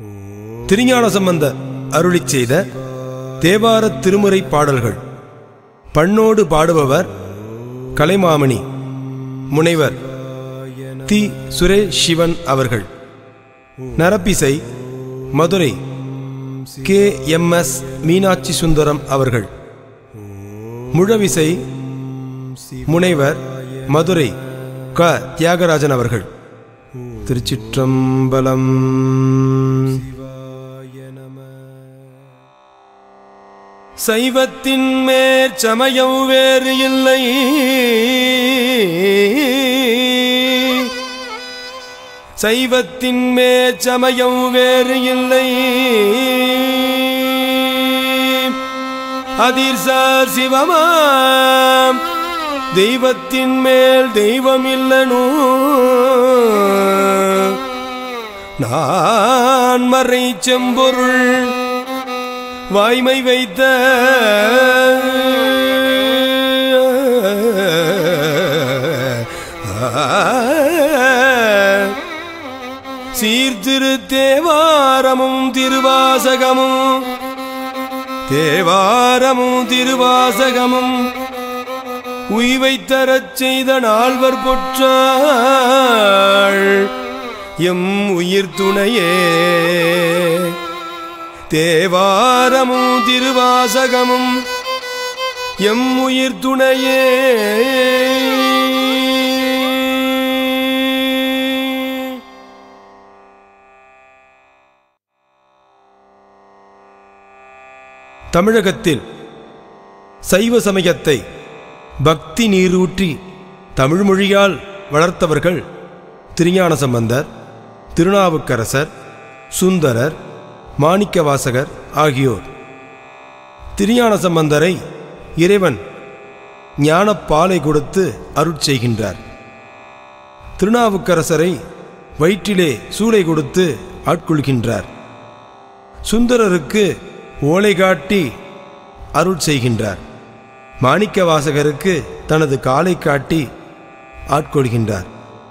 திருஞான சம்பந்த அருளிச் செய்த தேவார திருமுறை பாடல்கள் பண்ணோடு பாடுபவர் கலைமாமணி முனைவர் தி சுரேஷ் சிவன் அவர்கள் நரப்பிசை Madurai K M S Meenakshi Sundaram அவர்கள் முழவிசை முனைவர் மதுரை க தியாகராஜன் அவர்கள் திருச்சிற்றம்பலம் சைவத்தின் மேற்சமயம் வேறு இல்லை சைவத்தின் மேற்சமயம் வேறு இல்லை அதிர்சார் சிவமாம் தெய்வத்தின் மேல் தெய்வம் இல்லனோ நான் மறை செம்பொருள் வாய்மை வைத்த சீர்திரு தேவாரமும் திருவாசகமும் தேவாரமும் திருவாசகமும் உய்வைத் தரச் செய்த நால்வர் பொற்றாள் எம் உயிர் துணையே தேவாரமும் திருவாசகமும் எம் உயிர் துணையே தமிழகத்தில் சைவ சமயத்தை பக்தி நீரூற்றி தமிழ் மொழியால் வளர்த்தவர்கள் திருஞான சம்பந்தர் திருநாவுக்கரசர் சுந்தரர் மாணிக்கவாசகர் ஆகியோர் திருஞான சம்பந்தரை இறைவன் ஞானப்பாலை கொடுத்து அருட்செய்கின்றார் திருநாவுக்கரசரை வயிற்றிலே சூளை கொடுத்து ஆட்கொள்கின்றார் சுந்தரருக்கு ஓலை காட்டி அருள் செய்கின்றார் மாணிக்க வாசகருக்கு தனது காலை காட்டி ஆட்கொள்கின்றார்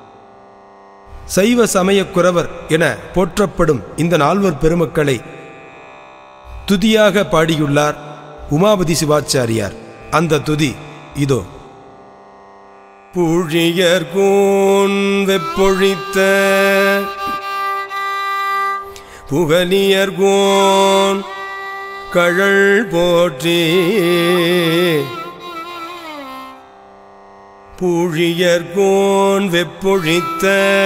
சைவ சமயக் குறவர் என போற்றப்படும் இந்த நால்வர் பெருமக்களை துதியாக பாடியுள்ளார் உமாபதி சிவாச்சாரியார் அந்த துதி இதோ புழியர்கோன் வெப்பொழித்த புகலியர்கோன் கழல் போற்றி புழியர்கோன் வெப்பொழித்த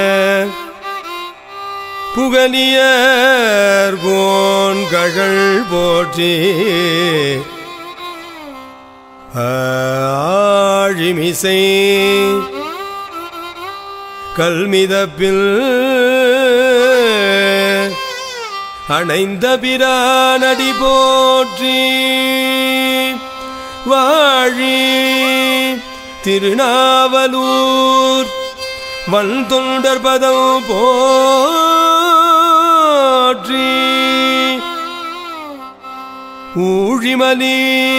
புகலியர்கோன் கழல் போற்றி ஆழிமிசை கல்மிதப்பில் அணைந்த பிரானடி போற்றி வாழி திருநாவலூர் வன் தொண்டர் பதம் போற்றி ஊழிமலி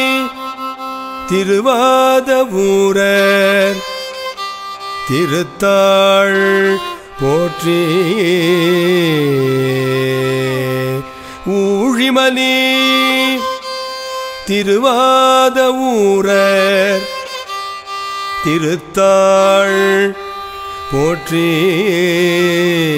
திருவாத ஊரர் திருத்தாள் போற்றி ஊழிமலி திருவாத ஊரர் திருத்தாள் போற்றி